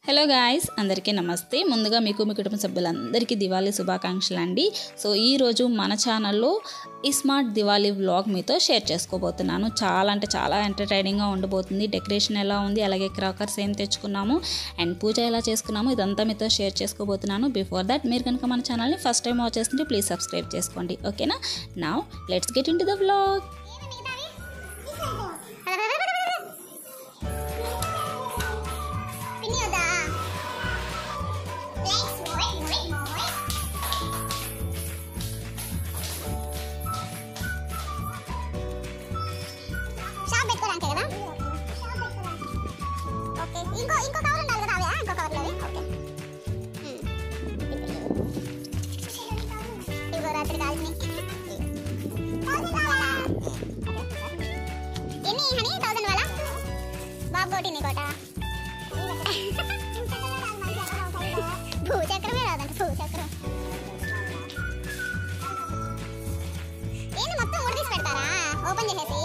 Hello guys అందరికీ నమస్తే ముందుగా మీకు మీ కుటుంబ సభ్యులందరికీ దివాళీ శుభాకాంక్షలు అండి సో ఈరోజు మన ఛానల్లో ఈ స్మార్ట్ దివాళీ వ్లాగ్ మీతో షేర్ చేసుకోబోతున్నాను చాలా అంటే చాలా ఎంటర్టైనింగ్గా ఉండబోతుంది డెకరేషన్ ఎలా ఉంది అలాగే క్రాకర్స్ ఏం తెచ్చుకున్నాము అండ్ పూజ ఎలా చేసుకున్నాము ఇదంతా మీతో షేర్ చేసుకోబోతున్నాను బిఫోర్ దట్ మీరు కనుక మన ఛానల్ని ఫస్ట్ టైం వాచ్ చేస్తుంటే ప్లీజ్ సబ్స్క్రైబ్ చేసుకోండి ఓకేనా నా let's get into the vlog పిన్ని వద్దా let's move it move it shop పెట్టుకోవడానికి కదా ఓకే ఇంకో ఇంకో కవర్ ఉండాలి కదా అవే ఇంకో కవర్లో ఓకే ఇదిగో రాత్రి కాల్ని ఎన్ని హనీ థౌసండ్ వాళ్ళ బాబు కొట్టింది కోట భూచక్రమే రాదంట భూచక్రం ఏంది మొత్తం ఊడి తీసి పెడతారా ఓపెన్ చేసేసి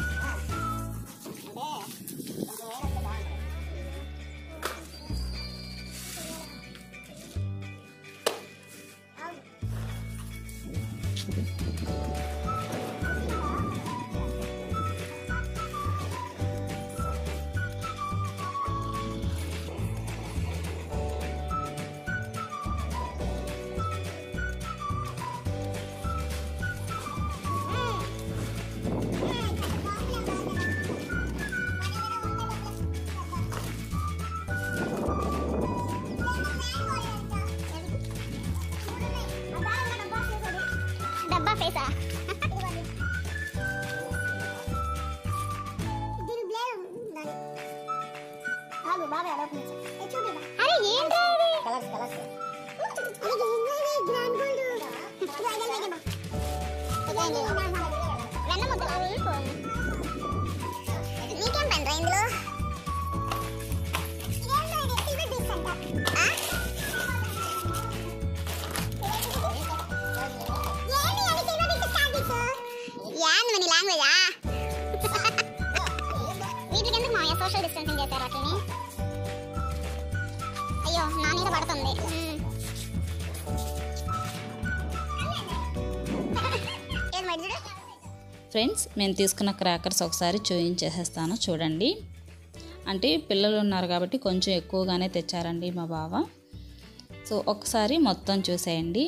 డబ్బా ఫేసా అరే ఏంట్రా ఇది కలర్స్ కలర్స్ వెన్న ముద్దలు నీకేం పనిరా ఇందులో ఆ? ఏంది నీ లాంగ్వేజా వీటికి ఎందుకు మామయ్య సోషల్ డిస్టెన్సింగ్ చేశారు వాటిని అయ్యో నా మీద పడుతుంది మ్మ్. ఏది మరి చూడు ఫ్రెండ్స్ మేము తీసుకున్న క్రాకర్స్ ఒకసారి చూపించేసేస్తాను చూడండి అంటే పిల్లలు ఉన్నారు కాబట్టి కొంచెం ఎక్కువగానే తెచ్చారండి మా బావ సో ఒకసారి మొత్తం చూసేయండి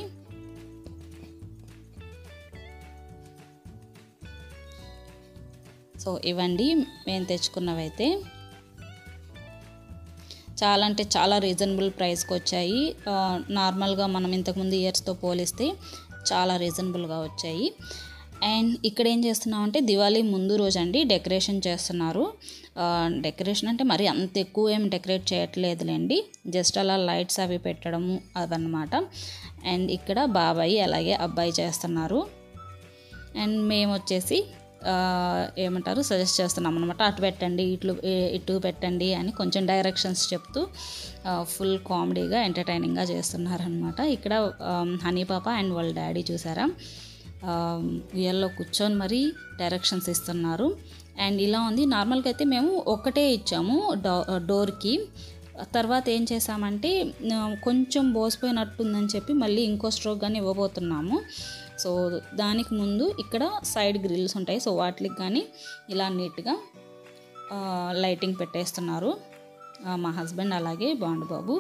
సో ఇవ్వండి మేము తెచ్చుకున్నవైతే చాలా అంటే చాలా రీజనబుల్ ప్రైస్కి వచ్చాయి ఆ, నార్మల్గా మనం ఇంతకుముందు ఇయర్స్తో పోలిస్తే చాలా రీజనబుల్గా వచ్చాయి అండ్ ఇక్కడ ఏం చేస్తున్నామంటే దివాళీ ముందు రోజు అండి డెకరేషన్ చేస్తున్నారు ఆ, డెకరేషన్ అంటే మరి అంత ఎక్కువ ఏం డెకరేట్ చేయట్లేదులేండి జస్ట్ అలా లైట్స్ అవి పెట్టడము అవన్నమాట అండ్ ఇక్కడ బాబాయి అలాగే అబ్బాయి చేస్తున్నారు అండ్ మేము వచ్చేసి ఆ, ఏమంటారు సజెస్ట్ చేస్తున్నాం అనమాట అటు పెట్టండి ఇట్లు ఏ- ఇటు పెట్టండి అని కొంచెం డైరెక్షన్స్ చెప్తూ ఫుల్ కామెడీగా ఎంటర్టైనింగ్గా చేస్తున్నారనమాట ఇక్కడ హనీ పాప అండ్ వాళ్ళ డాడీ చూసారా ఉయ్యాల్లో కూర్చొని మరీ డైరెక్షన్స్ ఇస్తున్నారు అండ్ ఇలా ఉంది నార్మల్గా అయితే మేము ఒక్కటే ఇచ్చాము డో డోర్కి తర్వాత ఏం చేసామంటే ఆ, కొంచెం బోసిపోయినట్టుందని చెప్పి మళ్ళీ ఇంకో స్ట్రోక్ కానీ ఇవ్వబోతున్నాము సో దానికి ముందు ఇక్కడ సైడ్ గ్రిల్స్ ఉంటాయి సో వాటికి కానీ ఇలా నీట్గా ఆ, లైటింగ్ పెట్టేస్తున్నారు ఆ, మా హస్బెండ్ అలాగే బాండు బాబు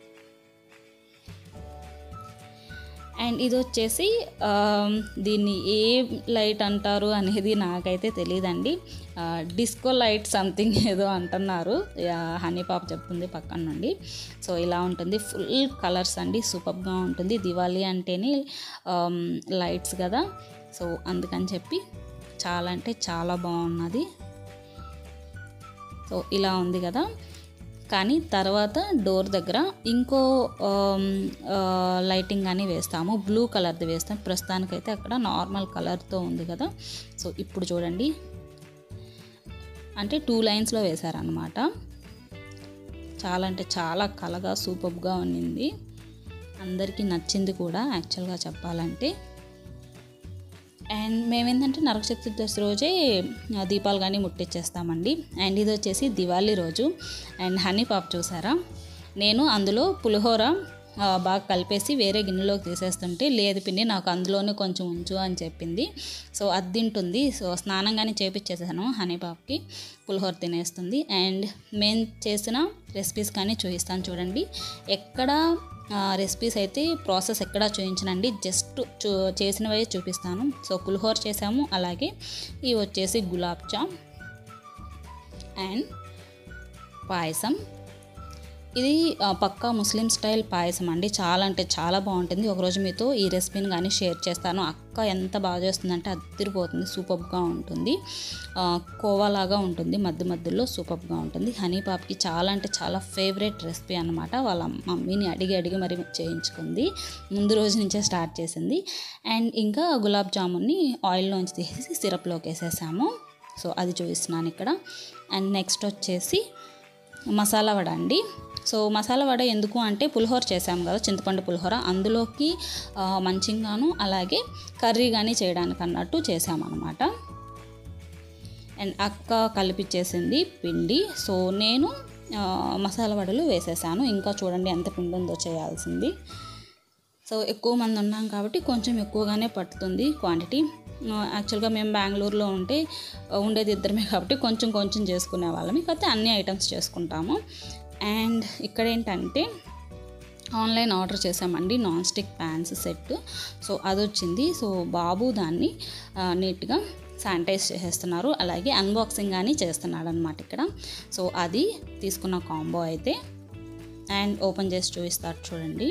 అండ్ ఇది వచ్చేసి ఆ, దీన్ని ఏ లైట్ అంటారు అనేది నాకైతే తెలియదండి డిస్కో లైట్ సంథింగ్ ఏదో అంటున్నారు ఆ, హనీ పాప చెప్తుంది పక్కన నుండి సో ఇలా ఉంటుంది ఫుల్ కలర్స్ అండి సూపర్గా ఉంటుంది దివాళీ అంటేనే లైట్స్ కదా సో అందుకని చెప్పి చాలా అంటే చాలా బాగున్నది సో ఇలా ఉంది కదా కానీ తర్వాత డోర్ దగ్గర ఇంకో ఆమ్, ఆ, లైటింగ్ అని వేస్తాము బ్లూ కలర్ది వేస్తాం ప్రస్తుతానికైతే అక్కడ నార్మల్ కలర్తో ఉంది కదా సో ఇప్పుడు చూడండి అంటే టూ లైన్స్లో వేశారనమాట చాలా అంటే చాలా కలగా సూపర్గా ఉన్నింది అందరికీ నచ్చింది కూడా యాక్చువల్గా చెప్పాలంటే అండ్ మేమేంటంటే నరక చతుర్దశి రోజే ఆ, దీపాలు కానీ ముట్టించేస్తామండి అండ్ ఇది వచ్చేసి దివాళీ రోజు అండ్ హనీ పాప్ చూసారా నేను అందులో పులిహోర ఆ, బాగా కలిపేసి వేరే గిన్నెలోకి తీసేస్తుంటే లేదు పిన్ని నాకు అందులోనే కొంచెం ఉంచు అని చెప్పింది సో అది తింటుంది సో స్నానం కానీ చేపించేసాను హనీ పాప్కి పులిహోర తినేస్తుంది అండ్ మేము చేసిన రెసిపీస్ కానీ చూపిస్తాను చూడండి ఎక్కడ రెసిపీస్ అయితే ప్రాసెస్ ఎక్కడా చూపించనండి జస్ట్ చూ చేసినవే చూపిస్తాను సో పులిహోర చేసాము అలాగే ఇవి వచ్చేసి గులాబ్ జామ్ అండ్ పాయసం ఇది ఆ, పక్కా ముస్లిం స్టైల్ పాయసం అండి చాలా అంటే చాలా బాగుంటుంది ఒకరోజు మీతో ఈ రెసిపీని కానీ షేర్ చేస్తాను అక్క ఎంత బాగా చేస్తుందంటే అదిరిపోతుంది సూపర్గా ఉంటుంది ఆ, కోవాలాగా ఉంటుంది మధ్య మధ్యలో సూపర్గా ఉంటుంది హనీ పాప్కి చాలా అంటే చాలా ఫేవరెట్ రెసిపీ అనమాట వాళ్ళ మమ్మీని అడిగి అడిగి మరి చేయించుకుంది ముందు రోజు నుంచే స్టార్ట్ చేసింది అండ్ ఇంకా గులాబ్ జామున్ని ఆయిల్లోంచి తీసేసి సిరప్లోకి వేసేసాము సో అది చూపిస్తున్నాను ఇక్కడ అండ్ నెక్స్ట్ వచ్చేసి మసాలా వడ అండి సో మసాలా వడ ఎందుకు అంటే పులిహోర చేసాం కదా చింతపండు పులిహోర అందులోకి ఆ, మంచిగాను అలాగే కర్రీ కానీ చేయడానికి అన్నట్టు చేసామన్నమాట అండ్ అక్క కలిపిచ్చేసింది పిండి సో నేను ఆ, మసాలా వడలు వేసేసాను ఇంకా చూడండి ఎంత పిండి ఉందో చేయాల్సింది సో ఎక్కువ మంది ఉన్నాం కాబట్టి కొంచెం ఎక్కువగానే పడుతుంది క్వాంటిటీ యాక్చువల్గా మేము బెంగళూరులో ఉంటే ఆ, ఉండేది ఇద్దరమే కాబట్టి కొంచెం కొంచెం చేసుకునే వాళ్ళమి కాకపోతే అన్ని ఐటమ్స్ చేసుకుంటాము అండ్ ఇక్కడ ఏంటంటే ఆన్లైన్ ఆర్డర్ చేసామండి non stick pans set so అది వచ్చింది సో బాబు దాన్ని ఆ, నీట్గా శానిటైజ్ చేసేస్తున్నారు అలాగే అన్బాక్సింగ్ కానీ చేస్తున్నాడు అనమాట ఇక్కడ సో అది తీసుకున్న కాంబో అయితే అండ్ ఓపెన్ చేసి చూపిస్తారు చూడండి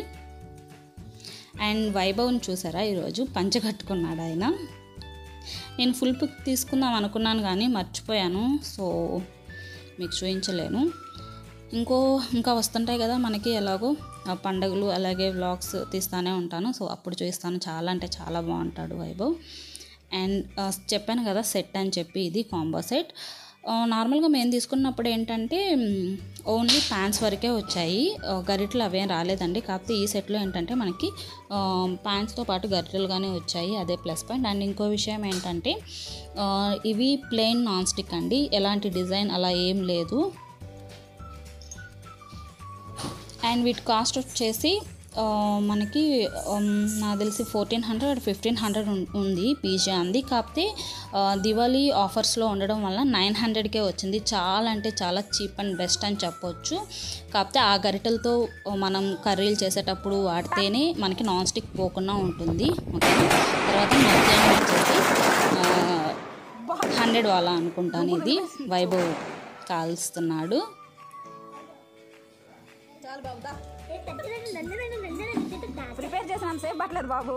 అండ్ వైభవ్ని చూసారా ఈరోజు పంచ కట్టుకున్నాడు ఆయన నేను ఫుల్ పిక్ తీసుకుందాం అనుకున్నాను కానీ మర్చిపోయాను సో మీకు చూపించలేను ఇంకో ఇంకా వస్తుంటాయి కదా మనకి ఎలాగో ఆ పండగలు అలాగే వ్లాగ్స్ తీస్తానే ఉంటాను సో అప్పుడు చూపిస్తాను చాలా అంటే చాలా బాగుంటాడు వైభవ్ అండ్ ఆ, చెప్పాను కదా సెట్ అని చెప్పి ఇది కాంబో సెట్ ఆ, నార్మల్గా మేము తీసుకున్నప్పుడు ఏంటంటే మ్, ఓన్లీ ప్యాంట్స్ వరకే వచ్చాయి ఆ, గరిటలు అవేం రాలేదండి కాకపోతే ఈ సెట్లో ఏంటంటే మనకి ఆ, ప్యాంట్స్తో పాటు గరిటెలుగానే వచ్చాయి అదే ప్లస్ పాయింట్ అండ్ ఇంకో విషయం ఏంటంటే ఆ, ఇవి ప్లెయిన్ నాన్ స్టిక్ అండి ఎలాంటి డిజైన్ అలా ఏం లేదు అండ్ వీటి కాస్ట్ వచ్చేసి ఆ, మనకి ఉమ్, నాకు తెలిసి ఫోర్టీన్ హండ్రెడ్ ఫిఫ్టీన్ హండ్రెడ్ ఉంది పీజే అంది కాకపోతే ఆ, దివాళీ ఆఫర్స్లో ఉండడం వల్ల నైన్ హండ్రెడ్కే వచ్చింది చాలా అంటే చాలా చీప్ అండ్ బెస్ట్ అని చెప్పొచ్చు కాకపోతే ఆ గరిటెలతో మనం కర్రీలు చేసేటప్పుడు వాడితేనే మనకి నాన్ స్టిక్ పోకుండా ఉంటుంది ఓకే తర్వాత మధ్యాహ్నం వచ్చేసి హండ్రెడ్ వాళ్ళ అనుకుంటాను ఇది వైభవ్ కాల్స్తున్నాడు చాలు బాబు దా ప్రిపేర్ చేసినంత సేపు పట్టలేదు బాబు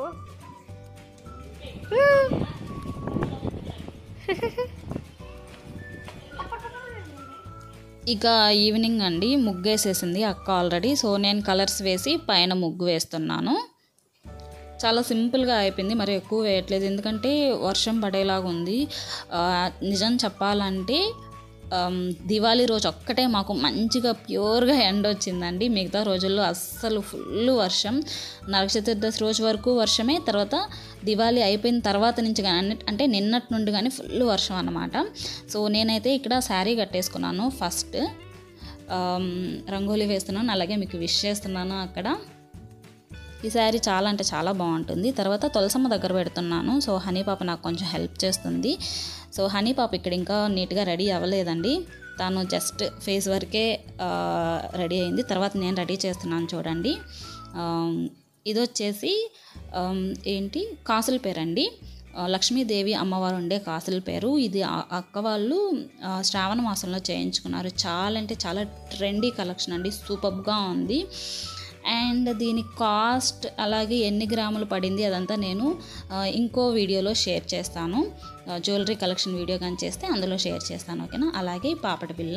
ఇక ఈవినింగ్ అండి ముగ్గు వేసేసింది అక్క ఆల్రెడీ సో నేను కలర్స్ వేసి పైన ముగ్గు వేస్తున్నాను చాలా సింపుల్గా అయిపోయింది మరి ఎక్కువ వేయట్లేదు ఎందుకంటే వర్షం పడేలాగా ఉంది ఆ, నిజం చెప్పాలంటే ఆమ్, దివాళీ రోజు ఒక్కటే మాకు మంచిగా ప్యూర్గా ఎండ వచ్చిందండి మిగతా రోజుల్లో అస్సలు ఫుల్ వర్షం నరక చతుర్దశి రోజు వరకు వర్షమే తర్వాత దివాళీ అయిపోయిన తర్వాత నుంచి కానీ అంటే నిన్నటి నుండి కానీ ఫుల్ వర్షం అన్నమాట సో నేనైతే ఇక్కడ శారీ కట్టేసుకున్నాను ఫస్ట్ ఆమ్, రంగోలీ వేస్తున్నాను అలాగే మీకు విష్ చేస్తున్నాను అక్కడ ఈ శారీ చాలా అంటే చాలా బాగుంటుంది తర్వాత తులసమ్మ దగ్గర పెడుతున్నాను సో హనీ పాప నాకు కొంచెం హెల్ప్ చేస్తుంది సో హనీ పాప ఇక్కడ ఇంకా నీట్గా రెడీ అవ్వలేదండి తను జస్ట్ ఫేస్ వరకే ఆ, రెడీ అయింది తర్వాత నేను రెడీ చేస్తున్నాను చూడండి ఆ, ఇది వచ్చేసి ఆమ్, ఏంటి కాసుల పేరండి ఆ, లక్ష్మీదేవి అమ్మవారు ఉండే కాసుల పేరు ఇది ఆ- అక్క వాళ్ళు ఆ, శ్రావణ మాసంలో చేయించుకున్నారు చాలా అంటే చాలా ట్రెండీ కలెక్షన్ అండి సూపర్గా ఉంది అండ్ దీని కాస్ట్ అలాగే ఎన్ని గ్రాములు పడింది అదంతా నేను ఆ, ఇంకో వీడియోలో షేర్ చేస్తాను ఆ, జ్యువెలరీ కలెక్షన్ వీడియో కానీ చేస్తే అందులో షేర్ చేస్తాను ఓకేనా అలాగే ఈ పాపడి బిళ్ళ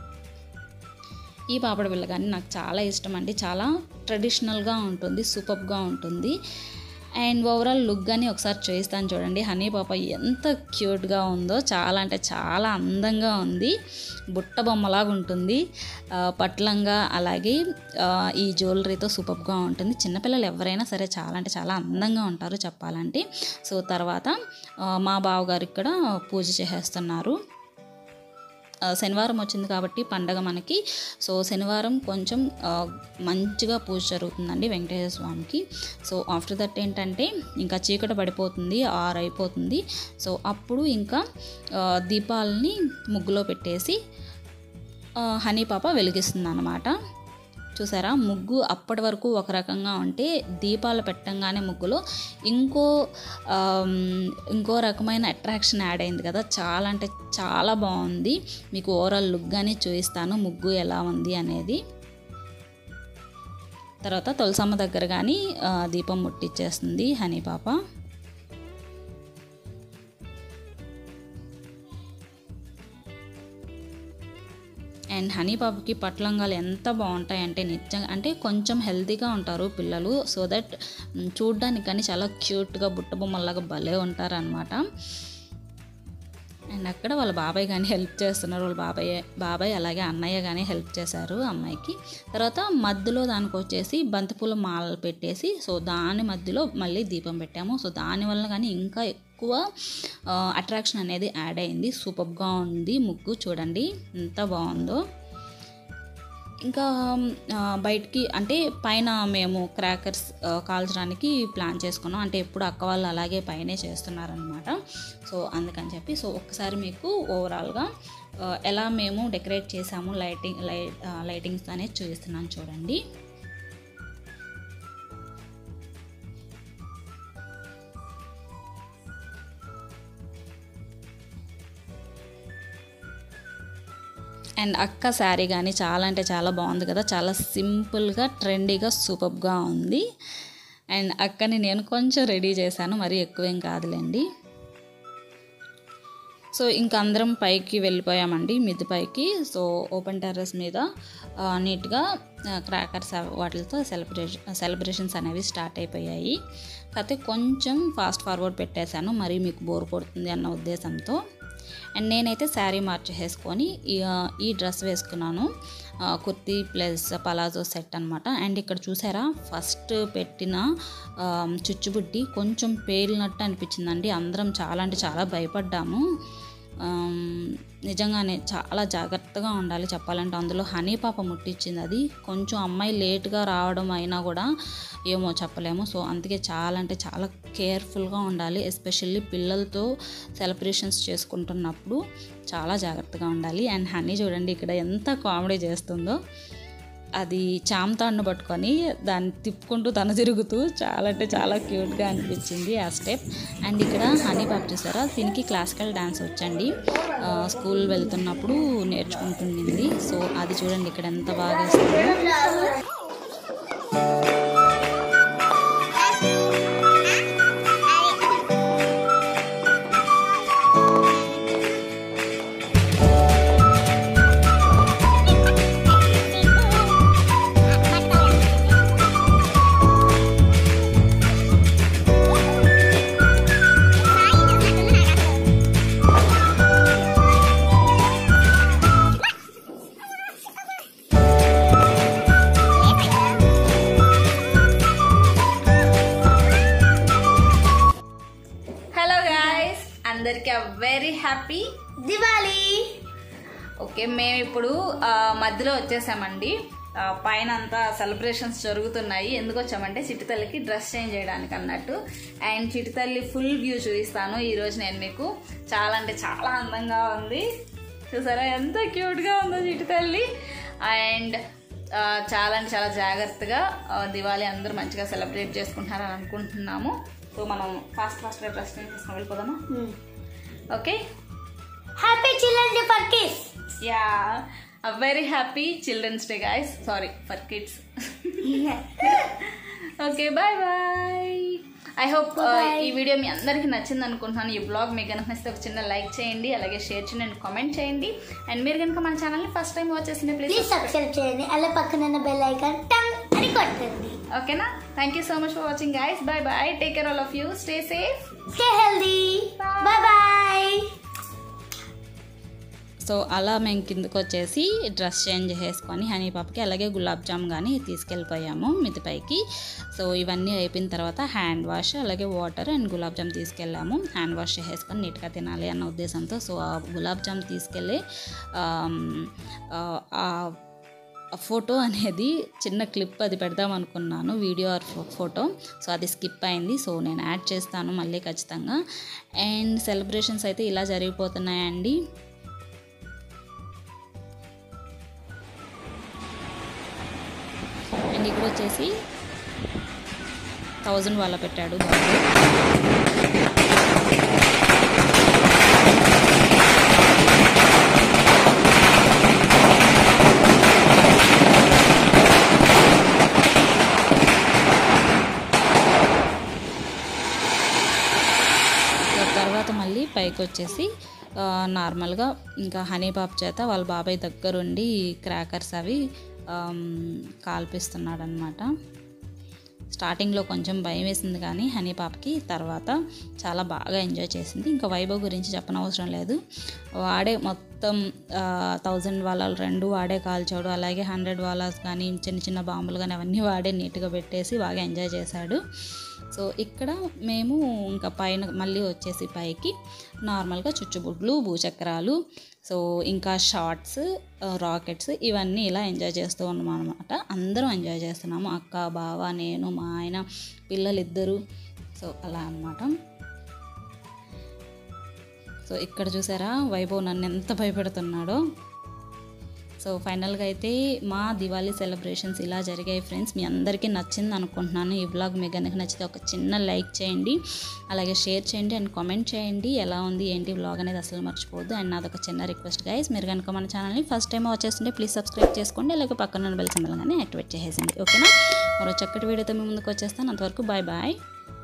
ఈ పాపడి బిళ్ళ కానీ నాకు చాలా ఇష్టం అండి చాలా ట్రెడిషనల్గా ఉంటుంది సూపర్గా ఉంటుంది అండ్ ఓవరాల్ లుక్ కానీ ఒకసారి చూపిస్తాను చూడండి హనీ పాప ఎంత క్యూట్గా ఉందో చాలా అంటే చాలా అందంగా ఉంది బుట్ట బొమ్మలాగా ఉంటుంది ఆ, పట్లంగా అలాగే ఆ, ఈ జ్యువెలరీతో సూపర్గా ఉంటుంది చిన్నపిల్లలు ఎవరైనా సరే చాలా అంటే చాలా అందంగా ఉంటారు చెప్పాలంటే సో తర్వాత ఆ, మా బావగారు ఇక్కడ పూజ చేసేస్తున్నారు ఆ, శనివారం వచ్చింది కాబట్టి పండగ మనకి సో శనివారం కొంచెం ఆ, మంచిగా పూజ జరుగుతుందండి వెంకటేశ్వర స్వామికి సో ఆఫ్టర్ దట్ ఏంటంటే ఇంకా చీకటి పడిపోతుంది ఆరు అయిపోతుంది సో అప్పుడు ఇంకా ఆ, దీపాలని ముగ్గులో పెట్టేసి ఆ, హనీ పాప వెలిగిస్తుంది అనమాట చూసారా ముగ్గు అప్పటి వరకు ఒక రకంగా ఉంటే దీపాలు పెట్టంగానే ముగ్గులో ఇంకో ఆమ్, ఇంకో రకమైన అట్రాక్షన్ యాడ్ అయింది కదా చాలా అంటే చాలా బాగుంది మీకు ఓవరాల్ లుక్ కానీ చూపిస్తాను ముగ్గు ఎలా ఉంది అనేది తర్వాత తులసమ్మ దగ్గర కానీ ఆ, దీపం ముట్టించేస్తుంది హనీ పాప అండ్ హనీ పాపకి పట్లంగాలు ఎంత బాగుంటాయంటే నిజంగా అంటే కొంచెం హెల్తీగా ఉంటారు పిల్లలు సో దట్ చూడ్డానికి కానీ చాలా క్యూట్గా బుట్ట బొమ్మలాగా భలే ఉంటారనమాట అండ్ అక్కడ వాళ్ళ బాబాయ్ కానీ హెల్ప్ చేస్తున్నారు వాళ్ళ బాబాయ్ బాబాయ్ అలాగే అన్నయ్య కానీ హెల్ప్ చేశారు అమ్మాయికి తర్వాత మధ్యలో దానికి వచ్చేసి బంతిపూల మాలలు పెట్టేసి సో దాని మధ్యలో మళ్ళీ దీపం పెట్టాము సో దానివల్ల కానీ ఇంకా ఎక్కువ అట్రాక్షన్ అనేది యాడ్ అయింది సూపర్గా ఉంది ముగ్గు చూడండి ఎంత బాగుందో ఇంకా ఆ, బయటికి అంటే పైన మేము క్రాకర్స్ ఆ, కాల్చడానికి ప్లాన్ చేసుకున్నాం అంటే ఎప్పుడు అక్క వాళ్ళు అలాగే పైనే చేస్తున్నారనమాట సో అందుకని చెప్పి సో ఒక్కసారి మీకు ఓవరాల్గా ఆ, ఎలా మేము డెకరేట్ చేసాము లైటింగ్ లై ఆ, లైటింగ్స్ అనేది చూపిస్తున్నాను చూడండి అండ్ అక్క శారీ కానీ చాలా అంటే చాలా బాగుంది కదా చాలా సింపుల్గా ట్రెండీగా సూపర్గా ఉంది అండ్ అక్కని నేను కొంచెం రెడీ చేశాను మరీ ఎక్కువేం కాదులేండి సో ఇంకా అందరం పైకి వెళ్ళిపోయామండి మిద్ది పైకి సో ఓపెన్ టెర్రస్ మీద ఆ, నీట్గా క్రాకర్స్ వాటితో సెలబ్రేషన్ సెలబ్రేషన్స్ అనేవి స్టార్ట్ అయిపోయాయి కాకపోతే కొంచెం ఫాస్ట్ ఫార్వర్డ్ పెట్టేశాను మరీ మీకు బోర్ కొడుతుంది అన్న ఉద్దేశంతో అండ్ నేనైతే శారీ మార్చేసుకొని ఈ ఈ డ్రెస్ వేసుకున్నాను ఆ, కుర్తీ ప్లస్ పలాజో సెట్ అనమాట అండ్ ఇక్కడ చూసారా ఫస్ట్ పెట్టిన ఆ, చుచ్చుబుడ్డి కొంచెం పేలినట్టు అనిపించిందండి అందరం చాలా అంటే చాలా భయపడ్డాము ఆమ్, నిజంగానే చాలా జాగ్రత్తగా ఉండాలి చెప్పాలంటే అందులో హనీ పాప ముట్టించింది అది కొంచెం అమ్మాయి లేట్గా రావడం అయినా కూడా ఏమో చెప్పలేము సో అందుకే చాలా అంటే చాలా కేర్ఫుల్గా ఉండాలి ఎస్పెషల్లీ పిల్లలతో సెలబ్రేషన్స్ చేసుకుంటున్నప్పుడు చాలా జాగ్రత్తగా ఉండాలి అండ్ హనీ చూడండి ఇక్కడ ఎంత కామెడీ చేస్తుందో అది చామతాడును పట్టుకొని దాన్ని తిప్పుకుంటూ తన తిరుగుతూ చాలా అంటే చాలా క్యూట్గా అనిపించింది ఆ స్టెప్ అండ్ ఇక్కడ హనీ పాప్ చూసారా దీనికి క్లాసికల్ డ్యాన్స్ వచ్చండి ఆ, స్కూల్ వెళ్తున్నప్పుడు నేర్చుకుంటుంది సో అది చూడండి ఇక్కడ ఎంత బాగా వేస్తుందో హలో గాయస్ అందరికి వెరీ హ్యాపీ దివాలి ఓకే మేము ఇప్పుడు ఆ, మధ్యలో వచ్చేసామండి ఆ, పైన అంతా సెలబ్రేషన్స్ జరుగుతున్నాయి ఎందుకు వచ్చామంటే చిటితల్లికి డ్రెస్ చేంజ్ చేయడానికి అన్నట్టు అండ్ చిటితల్లి ఫుల్ వ్యూ చూపిస్తాను ఈ రోజు నేను మీకు చాలా అంటే చాలా అందంగా ఉంది చూసారా ఎంత క్యూట్గా ఉందో చిటితల్లి అండ్ ఆ, చాలా అంటే చాలా జాగ్రత్తగా ఆ, దివాళీ అందరూ మంచిగా సెలబ్రేట్ చేసుకుంటున్నారని అనుకుంటున్నాము సో మనం ఫాస్ట్ ఫాస్ట్గా డ్రెస్ చేంజ్ చేసుకుని వెళ్ళిపోదామా okay happy children day for kids yeah very happy children's day guys sorry for kids okay bye bye I hope ఈ వీడియో మీ అందరికీ నచ్చింది అనుకుంటున్నాను ఈ బ్లాగ్ మీకు కనుక నచ్చితే ఒక చిన్న లైక్ చేయండి అలాగే షేర్ చేయండి అండ్ కామెంట్ చేయండి అండ్ మీరు కనుక మన ఛానల్ని ఫస్ట్ టైం వాచ్ చేసిన ప్లీజ్ ప్లీజ్ సబ్స్క్రైబ్ చేయండి అలా పక్కన బెల్ ఐకాన్ టంగ్ అని కొట్టండి ఓకేనా thank you so much for watching guys bye bye take care all of you stay safe stay healthy bye bye so అలా మేము కిందకు వచ్చేసి డ్రెస్ చేంజ్ చేసుకొని హనీ పాపకి అలాగే గులాబ్ జామ్ కానీ తీసుకెళ్ళిపోయాము మితిపైకి సో ఇవన్నీ అయిపోయిన తర్వాత హ్యాండ్ వాష్ అలాగే వాటర్ అండ్ గులాబ్ జామ్ తీసుకెళ్ళాము హ్యాండ్ వాష్ చేసుకొని నీట్గా తినాలి అన్న ఉద్దేశంతో సో ఆ గులాబ్ జామ్ తీసుకెళ్ళి ఆమ్, ఆ, ఆ ఆ ఫోటో అనేది చిన్న క్లిప్ అది పెడదాం అనుకున్నాను వీడియో ఆర్ ఫో- ఫోటో సో అది స్కిప్ అయింది సో నేను యాడ్ చేస్తాను మళ్ళీ ఖచ్చితంగా అండ్ సెలబ్రేషన్స్ అయితే ఇలా జరిగిపోతున్నాయండి అండ్ ఇక్కడ వచ్చేసి థౌజండ్ వాళ్ళ పెట్టాడు బాబు సో తర్వాత మళ్ళీ పైకి వచ్చేసి ఆ, నార్మల్గా ఇంకా హనీ పాప్ చేత వాళ్ళ బాబాయ్ దగ్గరుండి క్రాకర్స్ అవి ఆమ్, కాల్పిస్తున్నాడు అనమాట స్టార్టింగ్లో కొంచెం భయం వేసింది కానీ హనీ పాపకి తర్వాత చాలా బాగా ఎంజాయ్ చేసింది ఇంకా వైభవ్ గురించి చెప్పనవసరం లేదు వాడే మొత్తం థౌజండ్ వాళ్ళ రెండు వాడే కాల్చాడు అలాగే హండ్రెడ్ వాలాస్ కానీ చిన్న చిన్న బాంబులు కానీ అవన్నీ వాడే నీట్గా పెట్టేసి బాగా ఎంజాయ్ చేశాడు సో ఇక్కడ మేము ఇంకా పైన మళ్ళీ వచ్చేసి పైకి నార్మల్గా చుచ్చుబుడ్లు భూచక్రాలు సో ఇంకా షార్ట్స్ రాకెట్స్ ఇవన్నీ ఇలా ఎంజాయ్ చేస్తూ ఉన్నాం అనమాట అందరం ఎంజాయ్ చేస్తున్నాము అక్క బావ నేను మా ఆయన పిల్లలిద్దరూ సో అలా అన్నమాట సో ఇక్కడ చూసారా వైభవ్ నన్ను ఎంత భయపెడుతున్నాడో సో ఫైనల్గా అయితే మా దివాళీ సెలబ్రేషన్స్ ఇలా జరిగాయి ఫ్రెండ్స్ మీ అందరికీ నచ్చింది అనుకుంటున్నాను ఈ బ్లాగ్ మీకు కనుక నచ్చితే ఒక చిన్న లైక్ చేయండి అలాగే షేర్ చేయండి అండ్ కామెంట్ చేయండి ఎలా ఉంది ఏంటి బ్లాగ్ అనేది అసలు మర్చిపోవద్దు అండ్ నాదొక చిన్న రిక్వెస్ట్ గైస్ మీరు కనుక మన ఛానల్ని ఫస్ట్ టైం వచ్చేస్తుంటే ప్లీజ్ సబ్స్క్రైబ్ చేసుకోండి అలాగే పక్కన బెల్ సింబల్ కానీ యాక్టివేట్ చేసేసింది ఓకేనా మరో చక్కటి వీడియోతో మీ ముందుకు వచ్చేస్తాను అంతవరకు బాయ్ బాయ్